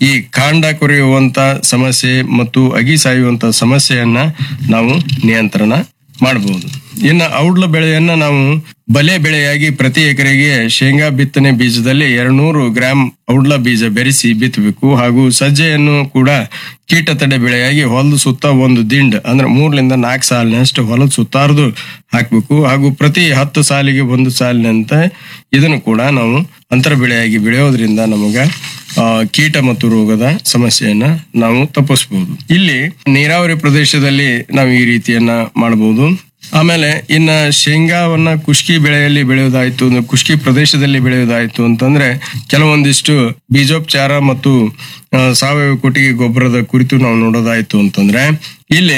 ಈ ಕಾಂಡ ಕೊರೆಯುವಂತ ಸಮಸ್ಯೆ ಮತ್ತು ಅಗಿ ಸಾಯುವಂತ ಸಮಸ್ಯೆಯನ್ನ ನಾವು ನಿಯಂತ್ರಣ ಮಾಡಬಹುದು ಇನ್ನು ಔಡ್ಲ ಬೆಳೆಯನ್ನ ನಾವು ಬಲೆ ಬೆಳೆಯಾಗಿ ಪ್ರತಿ ಎಕರೆಗೆ ಶೇಂಗಾ ಬಿತ್ತನೆ ಬೀಜದಲ್ಲಿ ಎರಡ್ನೂರು ಗ್ರಾಂ ಔಡ್ಲ ಬೀಜ ಬೆರೆಸಿ ಬಿತ್ತಬೇಕು ಹಾಗೂ ಸಜ್ಜೆಯನ್ನು ಕೂಡ ಕೀಟ ತಡೆ ಬೆಳೆಯಾಗಿ ಹೊಲದ ಸುತ್ತ ಒಂದು ದಿಂಡ್ ಅಂದ್ರೆ ಮೂರ್ಲಿಂದ ನಾಲ್ಕು ಸಾಲಿನಷ್ಟು ಹೊಲದ ಸುತ್ತಾರ್ದು ಹಾಕ್ಬೇಕು ಹಾಗೂ ಪ್ರತಿ ಹತ್ತು ಸಾಲಿಗೆ ಒಂದು ಸಾಲಿನಂತೆ ಇದನ್ನು ಕೂಡ ನಾವು ಅಂತರ ಬೆಳೆಯಾಗಿ ಬೆಳೆಯೋದ್ರಿಂದ ನಮಗ ಆ, ಕೀಟ ಮತ್ತು ರೋಗದ ಸಮಸ್ಯೆಯನ್ನ ನಾವು ತಪ್ಪಿಸಬಹುದು ಇಲ್ಲಿ ನೀರಾವರಿ ಪ್ರದೇಶದಲ್ಲಿ ನಾವು ಈ ರೀತಿಯನ್ನ ಮಾಡಬಹುದು ಆಮೇಲೆ ಇನ್ನ ಶೇಂಗಾವನ್ನ ಕುಷ್ಕಿ ಬೆಳೆಯಲ್ಲಿ ಬೆಳೆಯೋದಾಯ್ತು ಅಂದ್ರೆ ಕುಷ್ಕಿ ಪ್ರದೇಶದಲ್ಲಿ ಬೆಳೆಯೋದಾಯ್ತು ಅಂತಂದ್ರೆ ಕೆಲವೊಂದಿಷ್ಟು ಬೀಜೋಪಚಾರ ಮತ್ತು ಆ, ಸಾವಯವ ಕೊಟ್ಟಿಗೆ ಗೊಬ್ಬರದ ಕುರಿತು ನಾವು ನೋಡೋದಾಯ್ತು ಅಂತಂದ್ರೆ ಇಲ್ಲಿ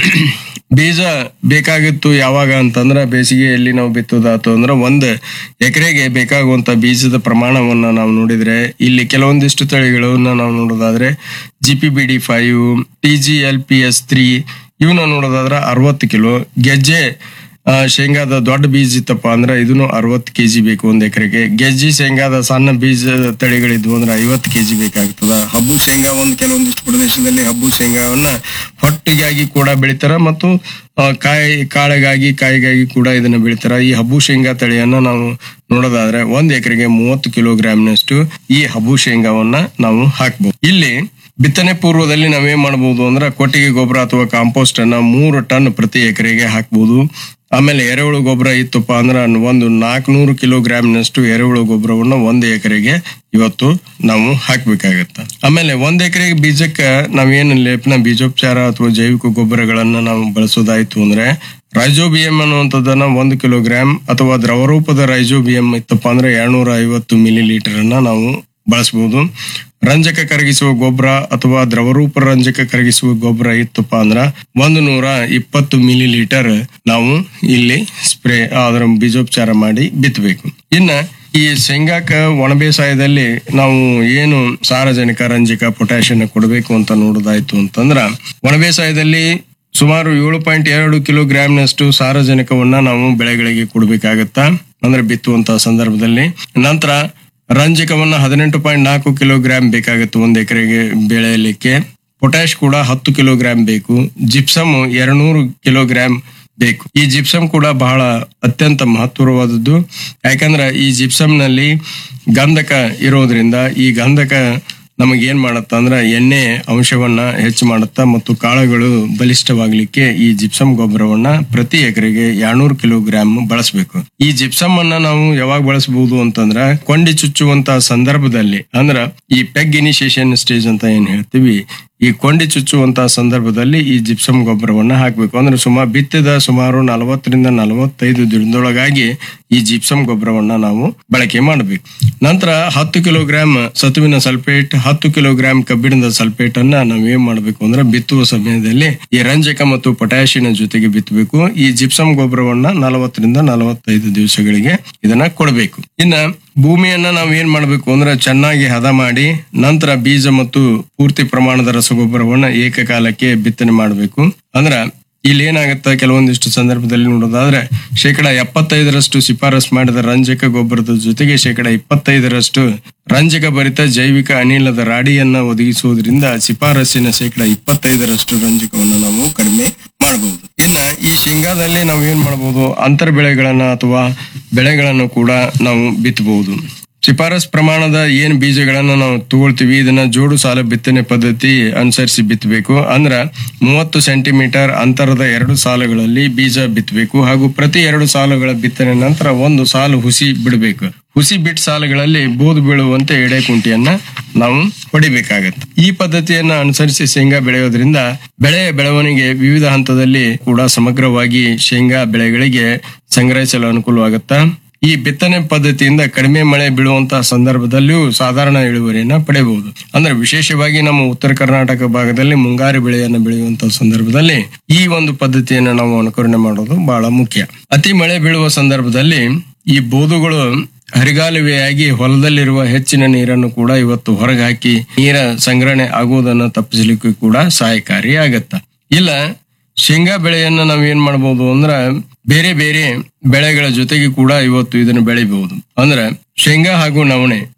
ಬೀಜ ಬೇಕಾಗಿತ್ತು ಯಾವಾಗ ಅಂತಂದ್ರೆ ಬೇಸಿಗೆಯಲ್ಲಿ ನಾವು ಬಿತ್ತೋದಾತು ಅಂದ್ರೆ ಒಂದ್ ಎಕರೆಗೆ ಬೇಕಾಗುವಂತ ಬೀಜದ ಪ್ರಮಾಣವನ್ನ ನಾವು ನೋಡಿದ್ರೆ ಇಲ್ಲಿ ಕೆಲವೊಂದಿಷ್ಟು ತಳಿಗಳನ್ನ ನಾವು ನೋಡೋದಾದ್ರೆ G P B D five T G L P S three ಇವನ್ನ ನೋಡೋದಾದ್ರೆ ಅರವತ್ತು ಕಿಲೋ ಗೆಜ್ಜೆ ಆ, ಶೇಂಗಾದ ದೊಡ್ಡ ಬೀಜ ಇತ್ತಪ್ಪ ಅಂದ್ರೆ ಇದನ್ನು ಅರವತ್ತು ಕೆಜಿ ಬೇಕು ಒಂದ್ ಎಕರೆಗೆ ಗೆಜ್ಜಿ ಶೇಂಗಾದ ಸಣ್ಣ ಬೀಜ ತಳಿಗಳಿದ್ವು ಅಂದ್ರೆ ಐವತ್ತು ಕೆಜಿ ಬೇಕಾಗ್ತದ ಹಬ್ಬು ಶೇಂಗಾ ಒಂದು ಕೆಲವೊಂದಿಷ್ಟು ಪ್ರದೇಶದಲ್ಲಿ ಹಬ್ಬು ಶೇಂಗಾವನ್ನ ಹೊಟ್ಟಿಗಾಗಿ ಕೂಡ ಬೆಳಿತಾರ ಮತ್ತು ಆ, ಕಾಯಿ ಕಾಳಿಗಾಗಿ ಕಾಯಿಗಾಗಿ ಕೂಡ ಇದನ್ನ ಬೆಳಿತಾರ ಈ ಹಬ್ಬು ಶೇಂಗಾ ತಳಿಯನ್ನ ನಾವು ನೋಡೋದಾದ್ರೆ ಒಂದ್ ಎಕರೆಗೆ ಮೂವತ್ತು ಕಿಲೋಗ್ರಾಮ್ನಷ್ಟು ಈ ಹಬ್ಬು ಶೇಂಗಾವನ್ನ ನಾವು ಹಾಕ್ಬಹುದು ಇಲ್ಲಿ ಬಿತ್ತನೆ ಪೂರ್ವದಲ್ಲಿ ನಾವೇನ್ ಮಾಡಬಹುದು ಅಂದ್ರೆ ಕೊಟ್ಟಿಗೆ ಗೊಬ್ಬರ ಅಥವಾ ಕಾಂಪೋಸ್ಟ್ ಅನ್ನ ಮೂರು ಟನ್ ಪ್ರತಿ ಎಕರೆಗೆ ಹಾಕ್ಬಹುದು ಆಮೇಲೆ ಎರೆಹುಳು ಗೊಬ್ಬರ ಇತ್ತಪ್ಪ ಅಂದ್ರೆ ಒಂದು ನಾಲ್ಕನೂರು ಕಿಲೋಗ್ರಾಮ್ನಷ್ಟು ಎರೆಹುಳು ಗೊಬ್ಬರವನ್ನ ಒಂದು ಎಕರೆಗೆ ಇವತ್ತು ನಾವು ಹಾಕ್ಬೇಕಾಗತ್ತ ಆಮೇಲೆ ಒಂದ್ ಎಕರೆಗೆ ಬೀಜಕ್ಕೆ ನಾವೇನು ಲೇಪನ ಬೀಜೋಪಚಾರ ಅಥವಾ ಜೈವಿಕ ಗೊಬ್ಬರಗಳನ್ನ ನಾವು ಬಳಸೋದಾಯ್ತು ಅಂದ್ರೆ ರೈಜೋಬಿಯಂ ಅನ್ನುವಂಥದ್ದನ್ನ ಒಂದು ಕಿಲೋಗ್ರಾಮ್ ಅಥವಾ ದ್ರವರೂಪದ ರೈಜೋಬಿಯಂ ಇತ್ತಪ್ಪ ಅಂದ್ರೆ ಎರಡ್ನೂರ ಐವತ್ತು ಮಿಲಿ ಲೀಟರ್ ಅನ್ನ ನಾವು ಬಳಸಬಹುದು ರಂಜಕ ಕರಗಿಸುವ ಗೊಬ್ಬರ ಅಥವಾ ದ್ರವರೂಪ ರಂಜಕ ಕರಗಿಸುವ ಗೊಬ್ಬರ ಇತ್ತಪ್ಪ ಅಂದ್ರ ಒಂದು ನೂರ ಇಪ್ಪತ್ತು ಮಿಲಿ ಲೀಟರ್ ನಾವು ಇಲ್ಲಿ ಸ್ಪ್ರೇ ಅದರ ಬೀಜೋಪಚಾರ ಮಾಡಿ ಬಿತ್ತಬೇಕು ಇನ್ನ ಈ ಶೇಂಗಾಕ ಒಣ ಬೇಸಾಯದಲ್ಲಿ ನಾವು ಏನು ಸಾರಜನಕ ರಂಜಕ ಪೊಟ್ಯಾಷಿಯಂ ಕೊಡಬೇಕು ಅಂತ ನೋಡೋದಾಯ್ತು ಅಂತಂದ್ರ ಒಣ ಬೇಸಾಯದಲ್ಲಿ ಸುಮಾರು ಏಳು ಪಾಯಿಂಟ್ ಎರಡು ಕಿಲೋಗ್ರಾಮ್ನಷ್ಟು ಸಾರಜನಕವನ್ನ ನಾವು ಬೆಳೆಗಳಿಗೆ ಕೊಡಬೇಕಾಗತ್ತ ಅಂದ್ರೆ ಬಿತ್ತುವಂತ ಸಂದರ್ಭದಲ್ಲಿ ನಂತರ ರಂಜಕವನ್ನ ಹದಿನೆಂಟು ಪಾಯಿಂಟ್ ನಾಲ್ಕು ಕಿಲೋಗ್ರಾಮ್ ಬೇಕಾಗುತ್ತೆ ಒಂದು ಎಕರೆಗೆ ಬೆಳೆಯಲಿಕ್ಕೆ ಪೊಟ್ಯಾಶ್ ಕೂಡ ಹತ್ತು ಕಿಲೋಗ್ರಾಮ್ ಬೇಕು ಜಿಪ್ಸಮ್ ಎರಡ್ನೂರು ಕಿಲೋಗ್ರಾಮ್ ಬೇಕು ಈ ಜಿಪ್ಸಮ್ ಕೂಡ ಬಹಳ ಅತ್ಯಂತ ಮಹತ್ವವಾದದ್ದು ಯಾಕಂದ್ರೆ ಈ ಜಿಪ್ಸಮ್ ನಲ್ಲಿ ಗಂಧಕ ಇರೋದ್ರಿಂದ ಈ ಗಂಧಕ ನಮಗೆ ಏನ್ ಮಾಡತ್ತ ಅಂದ್ರ ಎಣ್ಣೆ ಅಂಶವನ್ನ ಹೆಚ್ಚು ಮಾಡುತ್ತಾ ಮತ್ತು ಕಾಳುಗಳು ಬಲಿಷ್ಠವಾಗ್ಲಿಕ್ಕೆ ಈ ಜಿಪ್ಸಮ್ ಗೊಬ್ಬರವನ್ನ ಪ್ರತಿ ಎಕರೆಗೆ ಎರಡ್ನೂರು ಕಿಲೋಗ್ರಾಮ್ ಬಳಸಬೇಕು ಈ ಜಿಪ್ಸಮ್ ಅನ್ನ ನಾವು ಯಾವಾಗ ಬಳಸಬಹುದು ಅಂತಂದ್ರ ಕೊಂಡಿ ಚುಚ್ಚುವಂತ ಸಂದರ್ಭದಲ್ಲಿ ಅಂದ್ರ ಈ ಪೆಗ್ ಇನಿಷಿಯೇಷನ್ ಸ್ಟೇಜ್ ಅಂತ ಏನ್ ಹೇಳ್ತೀವಿ ಈ ಕೊಂಡಿ ಚುಚ್ಚುವಂತ ಸಂದರ್ಭದಲ್ಲಿ ಈ ಜಿಪ್ಸಮ್ ಗೊಬ್ಬರವನ್ನ ಹಾಕ್ಬೇಕು ಅಂದ್ರೆ ಸುಮಾರು ಬಿತ್ತಿದ ಸುಮಾರು ನಲವತ್ತರಿಂದ ನಲವತ್ತೈದು ದಿನದೊಳಗಾಗಿ ಈ ಜಿಪ್ಸಮ್ ಗೊಬ್ಬರವನ್ನ ನಾವು ಬಳಕೆ ಮಾಡಬೇಕು ನಂತರ ಹತ್ತು ಕಿಲೋಗ್ರಾಮ್ ಸತುವಿನ ಸಲ್ಫೇಟ್ ಹತ್ತು ಕಿಲೋಗ್ರಾಮ್ ಕಬ್ಬಿಣದ ಸಲ್ಫೇಟ್ ಅನ್ನ ನಾವು ಏನ್ ಮಾಡಬೇಕು ಅಂದ್ರೆ ಬಿತ್ತುವ ಸಮಯದಲ್ಲಿ ಈ ರಂಜಕ ಮತ್ತು ಪೊಟ್ಯಾಷಿಯಂ ಜೊತೆಗೆ ಬಿತ್ತಬೇಕು ಈ ಜಿಪ್ಸಮ್ ಗೊಬ್ಬರವನ್ನ ನಲವತ್ತರಿಂದ ನಲವತ್ತೈದು ದಿವಸಗಳಿಗೆ ಇದನ್ನ ಕೊಡಬೇಕು ಇನ್ನ ಭೂಮಿಯನ್ನ ನಾವು ಏನ್ ಮಾಡ್ಬೇಕು ಅಂದ್ರೆ ಚೆನ್ನಾಗಿ ಹದ ಮಾಡಿ ನಂತರ ಬೀಜ ಮತ್ತು ಪೂರ್ತಿ ಪ್ರಮಾಣದ ರಸಗೊಬ್ಬರವನ್ನ ಏಕಕಾಲಕ್ಕೆ ಬಿತ್ತನೆ ಮಾಡಬೇಕು ಅಂದ್ರ ಇಲ್ಲಿ ಏನಾಗುತ್ತೆ ಕೆಲವೊಂದಿಷ್ಟು ಸಂದರ್ಭದಲ್ಲಿ ನೋಡೋದಾದ್ರೆ ಶೇಕಡ ಎಪ್ಪತ್ತೈದರಷ್ಟು ಶಿಫಾರಸ್ ಮಾಡಿದ ರಂಜಕ ಗೊಬ್ಬರದ ಜೊತೆಗೆ ಶೇಕಡ ಇಪ್ಪತ್ತೈದರಷ್ಟು ರಂಜಕ ಭರಿತ ಜೈವಿಕ ಅನಿಲದ ರಾಡಿಯನ್ನ ಒದಗಿಸುವುದರಿಂದ ಶಿಫಾರಸ್ಸಿನ ಶೇಕಡ ಇಪ್ಪತ್ತೈದರಷ್ಟು ರಂಜಕವನ್ನು ನಾವು ಕಡಿಮೆ ಮಾಡಬಹುದು ಇನ್ನ ಈ ಶೇಂಗಾದಲ್ಲಿ ನಾವು ಏನ್ ಮಾಡಬಹುದು ಅಂತರ ಬೆಳೆಗಳನ್ನ ಅಥವಾ ಬೆಳೆಗಳನ್ನು ಕೂಡ ನಾವು ಬಿತ್ತಬಹುದು ಶಿಫಾರಸ್ ಪ್ರಮಾಣದ ಏನ್ ಬೀಜಗಳನ್ನ ನಾವು ತಗೊಳ್ತೀವಿ ಇದನ್ನ ಜೋಡು ಸಾಲ ಬಿತ್ತನೆ ಪದ್ಧತಿ ಅನುಸರಿಸಿ ಬಿತ್ತಬೇಕು ಅಂದ್ರ ಮೂವತ್ತು ಸೆಂಟಿಮೀಟರ್ ಅಂತರದ ಎರಡು ಸಾಲುಗಳಲ್ಲಿ ಬೀಜ ಬಿತ್ತಬೇಕು ಹಾಗೂ ಪ್ರತಿ ಎರಡು ಸಾಲುಗಳ ಬಿತ್ತನೆ ನಂತರ ಒಂದು ಸಾಲು ಹುಸಿ ಬಿಡಬೇಕು ಹುಸಿ ಬಿಟ್ ಸಾಲುಗಳಲ್ಲಿ ಬೂದು ಬೀಳುವಂತೆ ಎಡೆ ಕುಂಟಿಯನ್ನ ನಾವು ಹೊಡಿಬೇಕಾಗತ್ತೆ ಈ ಪದ್ಧತಿಯನ್ನ ಅನುಸರಿಸಿ ಶೇಂಗಾ ಬೆಳೆಯೋದ್ರಿಂದ ಬೆಳೆಯ ಬೆಳವಣಿಗೆ ವಿವಿಧ ಹಂತದಲ್ಲಿ ಕೂಡ ಸಮಗ್ರವಾಗಿ ಶೇಂಗಾ ಬೆಳೆಗಳಿಗೆ ಸಂಗ್ರಹಿಸಲು ಅನುಕೂಲವಾಗುತ್ತಾ ಈ ಬಿತ್ತನೆ ಪದ್ಧತಿಯಿಂದ ಕಡಿಮೆ ಮಳೆ ಬೀಳುವಂತಹ ಸಂದರ್ಭದಲ್ಲಿಯೂ ಸಾಧಾರಣ ಇಳುವರಿಯನ್ನ ಪಡೆಯಬಹುದು ಅಂದ್ರೆ ವಿಶೇಷವಾಗಿ ನಮ್ಮ ಉತ್ತರ ಕರ್ನಾಟಕ ಭಾಗದಲ್ಲಿ ಮುಂಗಾರು ಬೆಳೆಯನ್ನು ಬೆಳೆಯುವಂತಹ ಸಂದರ್ಭದಲ್ಲಿ ಈ ಒಂದು ಪದ್ಧತಿಯನ್ನ ನಾವು ಅನುಕರಣೆ ಮಾಡೋದು ಬಹಳ ಮುಖ್ಯ ಅತಿ ಮಳೆ ಬೀಳುವ ಸಂದರ್ಭದಲ್ಲಿ ಈ ಬೋದುಗಳು ಹರಿಗಾಲುವೆಯಾಗಿ ಹೊಲದಲ್ಲಿರುವ ಹೆಚ್ಚಿನ ನೀರನ್ನು ಕೂಡ ಇವತ್ತು ಹೊರಗೆ ಹಾಕಿ ನೀರ ಸಂಗ್ರಹಣೆ ಆಗುವುದನ್ನು ತಪ್ಪಿಸಲಿಕ್ಕೂ ಕೂಡ ಸಹಾಯಕಾರಿ ಆಗತ್ತ ಇಲ್ಲ ಶೇಂಗಾ ಬೆಳೆಯನ್ನ ನಾವ್ ಏನ್ ಮಾಡಬಹುದು ಅಂದ್ರ ಬೇರೆ ಬೇರೆ ಬೆಳೆಗಳ ಜೊತೆಗೆ ಕೂಡ ಇವತ್ತು ಇದನ್ನು ಬೆಳಿಬಹುದು ಅಂದ್ರೆ ಶೇಂಗಾ ಹಾಗೂ ನವಣೆ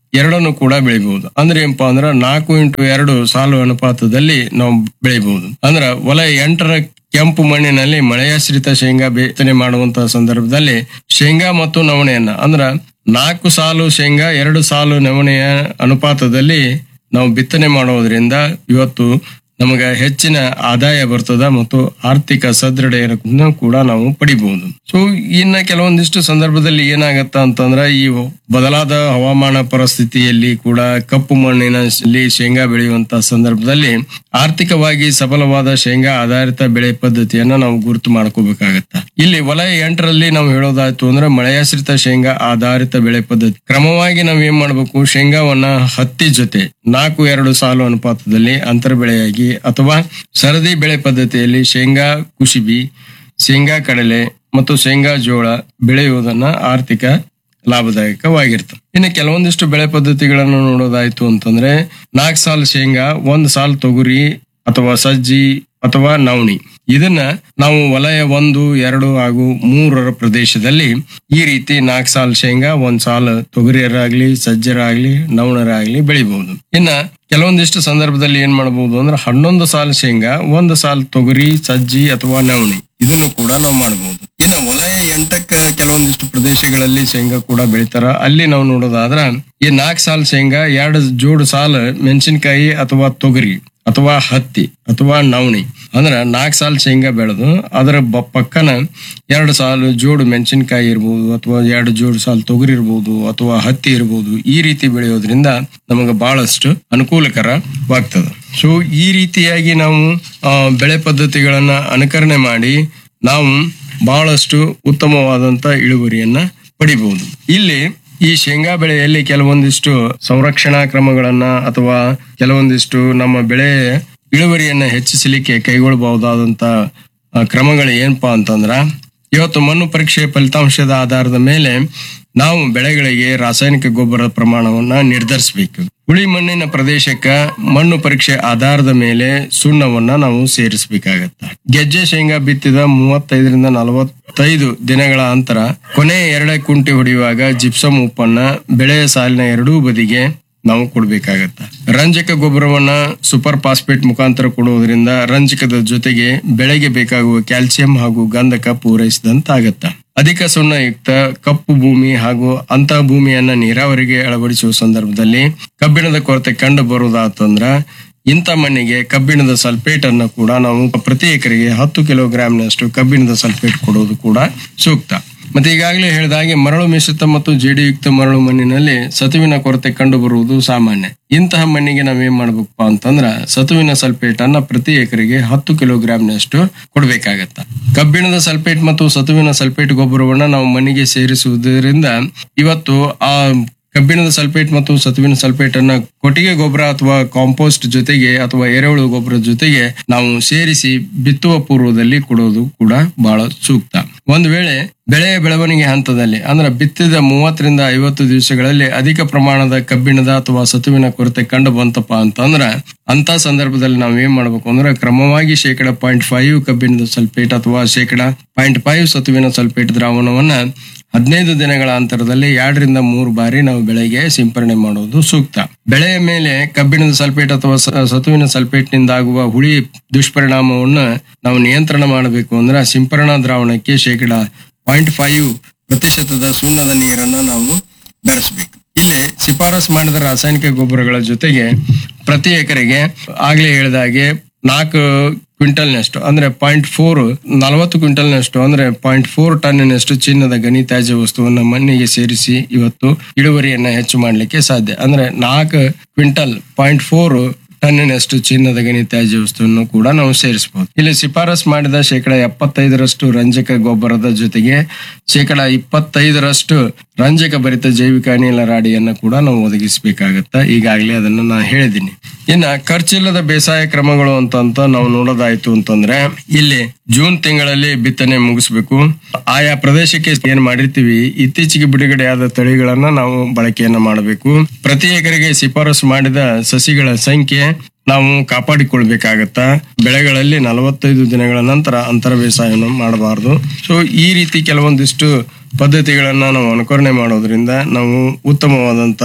ಎರಡನ್ನು ಕೂಡ ಬೆಳಿಬಹುದು ಅಂದ್ರೆ ಏನಪ್ಪಾ ಅಂದ್ರ ನಾಲ್ಕು ಇಂಟು ಎರಡು ಸಾಲು ಅನುಪಾತದಲ್ಲಿ ನಾವು ಬೆಳಿಬಹುದು ಅಂದ್ರ ವಲಯ ಎಂಟರ ಕೆಂಪು ಮಣ್ಣಿನಲ್ಲಿ ಮಳೆಯಾಶ್ರಿತ ಶೇಂಗಾ ಬಿತ್ತನೆ ಮಾಡುವಂತಹ ಸಂದರ್ಭದಲ್ಲಿ ಶೇಂಗಾ ಮತ್ತು ನವಣೆಯನ್ನ ಅಂದ್ರ ನಾಲ್ಕು ಸಾಲು ಶೇಂಗಾ ಎರಡು ಸಾಲು ನವಣೆಯ ಅನುಪಾತದಲ್ಲಿ ನಾವು ಬಿತ್ತನೆ ಮಾಡೋದ್ರಿಂದ ಇವತ್ತು ನಮಗ ಹೆಚ್ಚಿನ ಆದಾಯ ಬರ್ತದ ಮತ್ತು ಆರ್ಥಿಕ ಸದೃಢತೆಯನ್ನು ಕೂಡ ನಾವು ಪಡಿಬಹುದು ಸೊ ಇನ್ನ ಕೆಲವೊಂದಿಷ್ಟು ಸಂದರ್ಭದಲ್ಲಿ ಏನಾಗತ್ತ ಅಂತಂದ್ರ ಈ ಬದಲಾದ ಹವಾಮಾನ ಪರಿಸ್ಥಿತಿಯಲ್ಲಿ ಕೂಡ ಕಪ್ಪು ಮಣ್ಣಿನಲ್ಲಿ ಶೇಂಗಾ ಬೆಳೆಯುವಂತ ಸಂದರ್ಭದಲ್ಲಿ ಆರ್ಥಿಕವಾಗಿ ಸಫಲವಾದ ಶೇಂಗಾ ಆಧಾರಿತ ಬೆಳೆ ಪದ್ಧತಿಯನ್ನ ನಾವು ಗುರುತು ಮಾಡ್ಕೋಬೇಕಾಗತ್ತ ಇಲ್ಲಿ ವಲಯ ಎಂಟರಲ್ಲಿ ನಾವು ಹೇಳೋದಾಯ್ತು ಅಂದ್ರೆ ಮಳೆಯಾಶ್ರಿತ ಶೇಂಗಾ ಆಧಾರಿತ ಬೆಳೆ ಪದ್ಧತಿ ಕ್ರಮವಾಗಿ ನಾವ್ ಏನ್ ಮಾಡ್ಬೇಕು ಶೇಂಗಾವನ್ನ ಹತ್ತಿ ಜೊತೆ ನಾಲ್ಕು ಎರಡು ಸಾಲು ಅನುಪಾತದಲ್ಲಿ ಅಂತರ ಬೆಳೆಯಾಗಿ ಅಥವಾ ಸರದಿ ಬೆಳೆ ಪದ್ಧತಿಯಲ್ಲಿ ಶೇಂಗಾ ಕುಶಿಬಿ ಶೇಂಗಾ ಕಡಲೆ ಮತ್ತು ಶೇಂಗಾ ಜೋಳ ಬೆಳೆಯುವುದನ್ನ ಆರ್ಥಿಕ ಲಾಭದಾಯಕವಾಗಿರ್ತದೆ ಇನ್ನು ಕೆಲವೊಂದಿಷ್ಟು ಬೆಳೆ ಪದ್ಧತಿಗಳನ್ನು ನೋಡೋದಾಯ್ತು ಅಂತಂದ್ರೆ ನಾಲ್ಕು ಸಾಲು ಶೇಂಗಾ ಒಂದ್ ಸಾಲು ತೊಗರಿ ಅಥವಾ ಸಜ್ಜಿ ಅಥವಾ ನವಣಿ ಇದನ್ನ ನಾವು ವಲಯ ಒಂದು ಎರಡು ಹಾಗೂ ಮೂರರ ಪ್ರದೇಶದಲ್ಲಿ ಈ ರೀತಿ ನಾಲ್ಕು ಸಾಲು ಶೇಂಗಾ ಒಂದ್ ಸಾಲು ತೊಗರಿಯರಾಗ್ಲಿ ಸಜ್ಜರಾಗ್ಲಿ ನವಣರಾಗ್ಲಿ ಬೆಳಿಬಹುದು ಇನ್ನ ಕೆಲವೊಂದಿಷ್ಟು ಸಂದರ್ಭದಲ್ಲಿ ಏನ್ ಮಾಡಬಹುದು ಅಂದ್ರೆ ಹನ್ನೊಂದು ಸಾಲು ಶೇಂಗಾ ಒಂದು ಸಾಲು ತೊಗರಿ ಸಜ್ಜಿ ಅಥವಾ ನವಣಿ ಇದನ್ನು ಕೂಡ ನಾವು ಮಾಡಬಹುದು ಇನ್ನು ವಲಯ ಎಂಟಕ್ಕ ಕೆಲವೊಂದಿಷ್ಟು ಪ್ರದೇಶಗಳಲ್ಲಿ ಶೇಂಗಾ ಕೂಡ ಬೆಳಿತಾರ ಅಲ್ಲಿ ನಾವು ನೋಡೋದಾದ್ರ ಈ ನಾಲ್ಕು ಸಾಲು ಶೇಂಗಾ ಎರಡು ಜೋಡು ಸಾಲು ಮೆಣಸಿನಕಾಯಿ ಅಥವಾ ತೊಗರಿ ಅಥವಾ ಹತ್ತಿ ಅಥವಾ ನವಣಿ ಅಂದ್ರ ನಾಲ್ಕು ಸಾಲು ಶೇಂಗಾ ಬೆಳೆದು ಅದರ ಬ- ಪಕ್ಕನ ಎರಡು ಸಾಲು ಜೋಡು ಮೆಣಸಿನಕಾಯಿ ಇರ್ಬೋದು ಅಥವಾ ಎರಡು ಜೋಡು ಸಾಲು ತೊಗರಿ ಇರ್ಬೋದು ಅಥವಾ ಹತ್ತಿ ಇರ್ಬೋದು ಈ ರೀತಿ ಬೆಳೆಯೋದ್ರಿಂದ ನಮಗೆ ಬಹಳಷ್ಟು ಅನುಕೂಲಕರವಾಗ್ತದೆ ಸೊ ಈ ರೀತಿಯಾಗಿ ನಾವು ಆ, ಬೆಳೆ ಪದ್ಧತಿಗಳನ್ನ ಅನುಕರಣೆ ಮಾಡಿ ನಾವು ಬಹಳಷ್ಟು ಉತ್ತಮವಾದಂತ ಇಳುವರಿಯನ್ನ ಪಡಿಬಹುದು ಇಲ್ಲಿ ಈ ಶೇಂಗಾ ಬೆಳೆಯಲ್ಲಿ ಕೆಲವೊಂದಿಷ್ಟು ಸಂರಕ್ಷಣಾ ಕ್ರಮಗಳನ್ನ ಅಥವಾ ಕೆಲವೊಂದಿಷ್ಟು ನಮ್ಮ ಬೆಳೆ ಇಳುವರಿಯನ್ನ ಹೆಚ್ಚಿಸಲಿಕ್ಕೆ ಕೈಗೊಳ್ಳಬಹುದಾದಂತ ಆ, ಕ್ರಮಗಳು ಏನಪ್ಪಾ ಅಂತಂದ್ರ ಇವತ್ತು ಮಣ್ಣು ಪರೀಕ್ಷೆ ಫಲಿತಾಂಶದ ಆಧಾರದ ಮೇಲೆ ನಾವು ಬೆಳೆಗಳಿಗೆ ರಾಸಾಯನಿಕ ಗೊಬ್ಬರದ ಪ್ರಮಾಣವನ್ನ ನಿರ್ಧರಿಸಬೇಕು ಹುಳಿ ಮಣ್ಣಿನ ಪ್ರದೇಶಕ್ಕ ಮಣ್ಣು ಪರೀಕ್ಷೆ ಆಧಾರದ ಮೇಲೆ ಸುಣ್ಣವನ್ನ ನಾವು ಸೇರಿಸಬೇಕಾಗತ್ತ ಗೆಜ್ಜೆ ಶೇಂಗಾ ಬಿತ್ತಿದ ಮೂವತ್ತೈದರಿಂದ ನಲವತ್ತೈದು ದಿನಗಳ ಅಂತರ ಕೊನೆ ಎರಡೇ ಕುಂಟಿ ಹೊಡೆಯುವಾಗ ಜಿಪ್ಸಮ್ ಉಪ್ಪನ್ನ ಬೆಳೆಯ ಸಾಲಿನ ಎರಡೂ ಬದಿಗೆ ನಾವು ಕೊಡ್ಬೇಕಾಗತ್ತ ರಂಜಕ ಗೊಬ್ಬರವನ್ನ ಸೂಪರ್ ಫಾಸ್ಫೇಟ್ ಮುಖಾಂತರ ಕೊಡುವುದರಿಂದ ರಂಜಕದ ಜೊತೆಗೆ ಬೆಳೆಗೆ ಬೇಕಾಗುವ ಕ್ಯಾಲ್ಸಿಯಂ ಹಾಗೂ ಗಂಧಕ ಪೂರೈಸಿದಂತಾಗತ್ತ ಅಧಿಕ ಸುಣ್ಣಯುಕ್ತ ಕಪ್ಪು ಭೂಮಿ ಹಾಗೂ ಅಂತಹ ಭೂಮಿಯನ್ನ ನೀರಾವರಿಗೆ ಅಳವಡಿಸುವ ಸಂದರ್ಭದಲ್ಲಿ ಕಬ್ಬಿಣದ ಕೊರತೆ ಕಂಡು ಬರುವುದಾತಂದ್ರ ಇಂಥ ಮಣ್ಣಿಗೆ ಕಬ್ಬಿಣದ ಸಲ್ಫೇಟ್ ಅನ್ನು ಕೂಡ ನಾವು ಪ್ರತಿ ಎಕರೆಗೆ ಹತ್ತು ಕಿಲೋಗ್ರಾಂನಷ್ಟು ಕಬ್ಬಿಣದ ಸಲ್ಫೇಟ್ ಕೊಡೋದು ಕೂಡ ಸೂಕ್ತ ಮತ್ತೆ ಈಗಾಗಲೇ ಹೇಳಿದ ಹಾಗೆ ಮರಳು ಮಿಶ್ರಿತ ಮತ್ತು ಜೇಡಿಯುಕ್ತ ಮರಳು ಮಣ್ಣಿನಲ್ಲಿ ಸತುವಿನ ಕೊರತೆ ಕಂಡು ಬರುವುದು ಸಾಮಾನ್ಯ ಇಂತಹ ಮಣ್ಣಿಗೆ ನಾವೇನ್ ಮಾಡ್ಬೇಕಪ್ಪ ಅಂತಂದ್ರ ಸತುವಿನ ಸಲ್ಫೇಟ್ ಅನ್ನ ಪ್ರತಿ ಎಕರೆಗೆ ಹತ್ತು ಕಿಲೋಗ್ರಾಂನಷ್ಟು ಕೊಡ್ಬೇಕಾಗತ್ತ ಕಬ್ಬಿಣದ ಸಲ್ಫೇಟ್ ಮತ್ತು ಸತುವಿನ ಸಲ್ಫೇಟ್ ಗೊಬ್ಬರವನ್ನ ನಾವು ಮಣ್ಣಿಗೆ ಸೇರಿಸುವುದರಿಂದ ಇವತ್ತು ಆ ಕಬ್ಬಿಣದ ಸಲ್ಫೇಟ್ ಮತ್ತು ಸತುವಿನ ಸಲ್ಫೇಟ್ ಅನ್ನ ಕೊಟ್ಟಿಗೆ ಗೊಬ್ಬರ ಅಥವಾ ಕಾಂಪೋಸ್ಟ್ ಜೊತೆಗೆ ಅಥವಾ ಎರೆಹುಳು ಗೊಬ್ಬರದ ಜೊತೆಗೆ ನಾವು ಸೇರಿಸಿ ಬಿತ್ತುವ ಪೂರ್ವದಲ್ಲಿ ಕೊಡೋದು ಕೂಡ ಬಹಳ ಸೂಕ್ತ ಒಂದು ವೇಳೆ ಬೆಳೆಯ ಬೆಳವಣಿಗೆ ಹಂತದಲ್ಲಿ ಅಂದ್ರೆ ಬಿತ್ತಿದ ಮೂವತ್ತರಿಂದ ಐವತ್ತು ದಿವಸಗಳಲ್ಲಿ ಅಧಿಕ ಪ್ರಮಾಣದ ಕಬ್ಬಿಣದ ಅಥವಾ ಸತುವಿನ ಕೊರತೆ ಕಂಡು ಬಂತಪ್ಪ ಅಂತಂದ್ರ ಅಂತ ಸಂದರ್ಭದಲ್ಲಿ ನಾವು ಏನ್ ಮಾಡ್ಬೇಕು ಅಂದ್ರೆ ಕ್ರಮವಾಗಿ ಶೇಕಡ ಪಾಯಿಂಟ್ ಫೈವ್ ಕಬ್ಬಿಣದ ಸಲ್ಫೇಟ್ ಅಥವಾ ಶೇಕಡ ಪಾಯಿಂಟ್ ಫೈವ್ ಸತುವಿನ ಸಲ್ಫೇಟ್ ದ್ರಾವಣವನ್ನ ಹದಿನೈದು ದಿನಗಳ ಅಂತರದಲ್ಲಿ ಎರಡರಿಂದ ಮೂರು ಬಾರಿ ನಾವು ಬೆಳೆಗೆ ಸಿಂಪರಣೆ ಮಾಡೋದು ಸೂಕ್ತ ಬೆಳೆಯ ಮೇಲೆ ಕಬ್ಬಿಣದ ಸಲ್ಫೇಟ್ ಅಥವಾ ಸ- ಸತುವಿನ ಸಲ್ಫೇಟ್ ನಿಂದ ಆಗುವ ಹುಳಿ ದುಷ್ಪರಿಣಾಮವನ್ನು ನಾವು ನಿಯಂತ್ರಣ ಮಾಡಬೇಕು ಅಂದ್ರೆ ಸಿಂಪರಣಾ ದ್ರಾವಣಕ್ಕೆ ಶೇಕಡ ಪಾಯಿಂಟ್ ಫೈವ್ ಪ್ರತಿಶತದ ಸುಣ್ಣದ ನೀರನ್ನ ನಾವು ಬೆರೆಸಬೇಕು ಇಲ್ಲಿ ಶಿಫಾರಸ್ ಮಾಡಿದ ರಾಸಾಯನಿಕ ಗೊಬ್ಬರಗಳ ಜೊತೆಗೆ ಪ್ರತಿ ಎಕರೆಗೆ ಆಗ್ಲೇ ಹೇಳಿದ ಹಾಗೆ ನಾಲ್ಕು ಕ್ವಿಂಟಲ್ನಷ್ಟು ಅಂದ್ರೆ ಪಾಯಿಂಟ್ ಫೋರ್ ನಲವತ್ತು ಕ್ವಿಂಟಲ್ನಷ್ಟು ಅಂದ್ರೆ ಪಾಯಿಂಟ್ ಫೋರ್ ಟನ್ನಿನಷ್ಟು ಚಿನ್ನದ ಗಣಿ ತ್ಯಾಜ್ಯ ವಸ್ತುವನ್ನ ಮಣ್ಣಿಗೆ ಸೇರಿಸಿ ಇವತ್ತು ಇಳುವರಿಯನ್ನ ಹೆಚ್ಚು ಮಾಡಲಿಕ್ಕೆ ಸಾಧ್ಯ ಅಂದ್ರೆ ನಾಲ್ಕು ಕ್ವಿಂಟಲ್ ಪಾಯಿಂಟ್ ಫೋರ್ ಟನ್ನಿನಷ್ಟು ಚಿನ್ನದ ಗಣಿ ತ್ಯಾಜ್ಯ ವಸ್ತುವನ್ನು ಕೂಡ ನಾವು ಸೇರಿಸಬಹುದು ಇಲ್ಲಿ ಶಿಫಾರಸ್ ಮಾಡಿದ ಶೇಕಡ ಎಪ್ಪತ್ತೈದರಷ್ಟು ರಂಜಕ ಗೊಬ್ಬರದ ಜೊತೆಗೆ ಶೇಕಡ ಇಪ್ಪತ್ತೈದರಷ್ಟು ರಂಜಕ ಭರಿತ ಜೈವಿಕ ಅನಿಲ ರಾಡಿಯನ್ನ ಕೂಡ ನಾವು ಒದಗಿಸಬೇಕಾಗತ್ತ ಈಗಾಗಲೇ ಅದನ್ನ ನಾನು ಹೇಳಿದ್ದೀನಿ ಇನ್ನ ಖರ್ಚಿಲ್ಲದ ಬೇಸಾಯ ಕ್ರಮಗಳು ಅಂತಂತ ನಾವು ನೋಡೋದಾಯ್ತು ಅಂತಂದ್ರೆ ಇಲ್ಲಿ ಜೂನ್ ತಿಂಗಳಲ್ಲಿ ಬಿತ್ತನೆ ಮುಗಿಸ್ಬೇಕು ಆಯಾ ಪ್ರದೇಶಕ್ಕೆ ಏನ್ ಮಾಡಿರ್ತೀವಿ ಇತ್ತೀಚೆಗೆ ಬಿಡುಗಡೆಯಾದ ತಳಿಗಳನ್ನ ನಾವು ಬಳಕೆಯನ್ನ ಮಾಡಬೇಕು ಪ್ರತಿ ಎಕರೆಗೆ ಶಿಫಾರಸು ಮಾಡಿದ ಸಸಿಗಳ ಸಂಖ್ಯೆ ನಾವು ಕಾಪಾಡಿಕೊಳ್ಬೇಕಾಗತ್ತ ಬೆಳೆಗಳಲ್ಲಿ ನಲವತ್ತೈದು ದಿನಗಳ ನಂತರ ಅಂತರ ಬೇಸಾಯವನ್ನು ಮಾಡಬಾರದು ಸೊ ಈ ರೀತಿ ಕೆಲವೊಂದಿಷ್ಟು ಪದ್ಧತಿಗಳನ್ನ ನಾವು ಅನುಕರಣೆ ಮಾಡೋದ್ರಿಂದ ನಾವು ಉತ್ತಮವಾದಂತ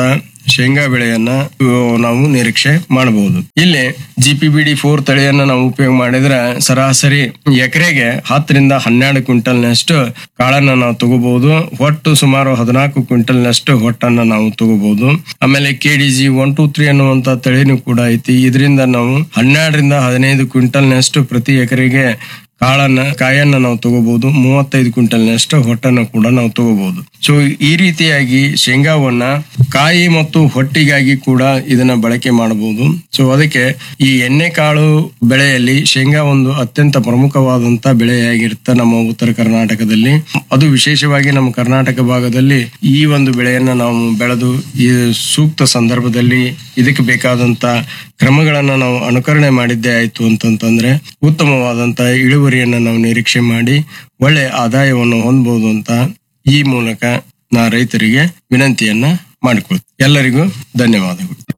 ಶೇಂಗಾ ಬೆಳೆಯನ್ನ ಆ, ನಾವು ನಿರೀಕ್ಷೆ ಮಾಡಬಹುದು ಇಲ್ಲಿ G P B D four ತಳಿಯನ್ನ ನಾವು ಉಪಯೋಗ ಮಾಡಿದ್ರೆ ಸರಾಸರಿ ಎಕರೆಗೆ ಹತ್ತರಿಂದ ಹನ್ನೆರಡು ಕ್ವಿಂಟಲ್ನಷ್ಟು ಕಾಳನ್ನ ನಾವು ತಗೋಬಹುದು ಒಟ್ಟು ಸುಮಾರು ಹದಿನಾಲ್ಕು ಕ್ವಿಂಟಲ್ನಷ್ಟು ಹೊಟ್ಟನ್ನ ನಾವು ತಗೋಬಹುದು ಆಮೇಲೆ K D G one two three ಅನ್ನುವಂತ ತಳಿನೂ ಕೂಡ ಐತಿ ಇದರಿಂದ ನಾವು ಹನ್ನೆರಡರಿಂದ ಹದಿನೈದು ಕ್ವಿಂಟಲ್ನಷ್ಟು ಪ್ರತಿ ಎಕರೆಗೆ ಕಾಳನ್ನ ಕಾಯನ್ನ ನಾವು ತಗೋಬಹುದು ಮೂವತ್ತೈದು ಕ್ವಿಂಟಲ್ನಷ್ಟು ಹೊಟ್ಟನ್ನು ಕೂಡ ನಾವು ತಗೋಬಹುದು ಸೊ ಈ ರೀತಿಯಾಗಿ ಶೇಂಗಾವನ್ನ ಕಾಯಿ ಮತ್ತು ಹೊಟ್ಟಿಗಾಗಿ ಕೂಡ ಇದನ್ನ ಬಳಕೆ ಮಾಡಬಹುದು ಸೊ ಅದಕ್ಕೆ ಈ ಎಣ್ಣೆ ಕಾಳು ಬೆಳೆಯಲ್ಲಿ ಶೇಂಗಾ ಒಂದು ಅತ್ಯಂತ ಪ್ರಮುಖವಾದಂತ ಬೆಳೆಯಾಗಿರುತ್ತೆ ನಮ್ಮ ಉತ್ತರ ಕರ್ನಾಟಕದಲ್ಲಿ ಅದು ವಿಶೇಷವಾಗಿ ನಮ್ಮ ಕರ್ನಾಟಕ ಭಾಗದಲ್ಲಿ ಈ ಒಂದು ಬೆಳೆಯನ್ನ ನಾವು ಬೆಳೆದು ಈ ಸೂಕ್ತ ಸಂದರ್ಭದಲ್ಲಿ ಇದಕ್ಕೆ ಬೇಕಾದಂತ ಕ್ರಮಗಳನ್ನ ನಾವು ಅನುಕರಣೆ ಮಾಡಿದ್ದೇ ಆಯ್ತು ಅಂತಂತಂದ್ರೆ ಉತ್ತಮವಾದಂತ ಇಳುವರಿಯನ್ನ ನಾವು ನಿರೀಕ್ಷೆ ಮಾಡಿ ಒಳ್ಳೆ ಆದಾಯವನ್ನು ಹೊಂದಬಹುದು ಅಂತ ಈ ಮೂಲಕ ನಾ ರೈತರಿಗೆ ವಿನಂತಿಯನ್ನ ಮಾಡಿಕೊಳ್ತೀನಿ ಎಲ್ಲರಿಗೂ ಧನ್ಯವಾದಗಳು